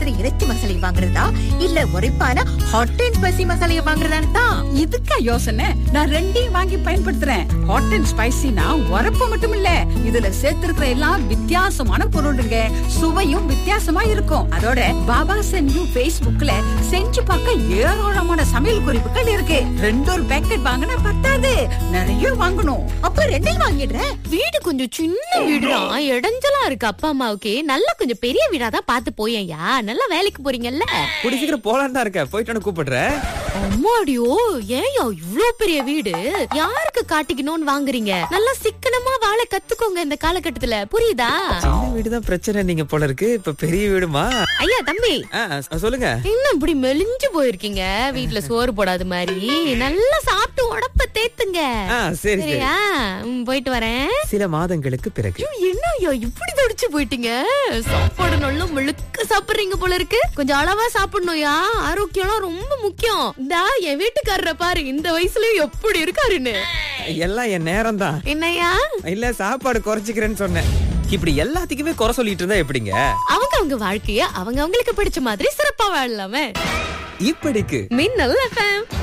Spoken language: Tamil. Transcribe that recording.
உரைப்பான இறைச்சி மசாலை வாங்குறதா இல்ல உரைப்பான ஹாட் அண்ட் ஸ்பைசி மசாலையை வாங்குறதான்னு தான் இதுக்கா யோசனை நான் ரெண்டையும் வாங்கி பயன்படுத்துறேன் ஹாட் அண்ட் ஸ்பைசினா உரப்பு மட்டும் இல்ல இதுல சேர்த்திருக்கிற எல்லாம் வித்தியாசமான பொருளுங்க சுவையும் வித்தியாசமா இருக்கும் அதோட பாபா சென்யூ Facebookல செஞ்சு பார்க்க ஏராளமான சமையல் குறிப்புகள் இருக்கு ரெண்டு ஒரு பேக்கெட் வாங்கினா பத்தாது நிறைய வாங்கணும் அப்ப ரெண்டையும் வாங்கிடுறேன் வீடு கொஞ்சம் சின்ன வீடுதான் இடைஞ்சலா இருக்கு அப்பா அம்மாவுக்கு நல்லா கொஞ்சம் பெரிய வீடா தான் பார்த்து போயேன்யா நல்லா வேலைக்கு போறீங்கல்ல கூடி சீக்கிரம் போலான்னு தான் இருக்கேன் போயிட்டு கூப்பிடுறேன் அம்மாடியோ ஏன்யா இவ்ளோ பெரிய வீடு யாருக்கு காட்டிக்கணும்னு வாங்குறீங்க நல்லா சிக்கனமா வாழ கத்துக்கோங்க இந்த காலகட்டத்துல புரியுதா சின்ன வீடு தான் பிரச்சனை நீங்க போல இருக்கு இப்ப பெரிய வீடுமா ஐயா தம்பி ஆ, சொல்லுங்க இன்னும் இப்படி மெலிஞ்சு போயிருக்கீங்க வீட்ல சோறு போடாத மாதிரி நல்லா சாப்பிட்டு உடப்ப தேத்துங்க ஆ, சரி, சரி. சரியா ம், போயிட்டு வரேன் சில மாதங்களுக்கு பிறகு என்ன ஐயா இப்படி தடிச்சு போயிட்டீங்க சாப்பாடு நல்லா முழுக்க சாப்பிடுறீங்க போல இருக்கு கொஞ்சம் அளவா சாப்பிடணும்யா ஆரோக்கியம்லாம் ரொம்ப முக்கியம் இந்தா என் வீட்டுக்காரரை பாரு இந்த வயசுலயும் எப்படி இருக்காருன்னு எல்லாம் என் நேரம் தான் என்னய்யா இல்ல சாப்பாடு குறைச்சிக்கிறேன்னு சொன்னேன் இப்படி எல்லாத்துக்குமே குறை சொல்லிட்டு இருந்தா எப்படிங்க அவங்க அவங்க வாழ்க்கைய அவங்க அவங்களுக்கு பிடிச்ச மாதிரி சிறப்பா வாழலாமே இப்படிக்கு மின்னல் எஃப்எம்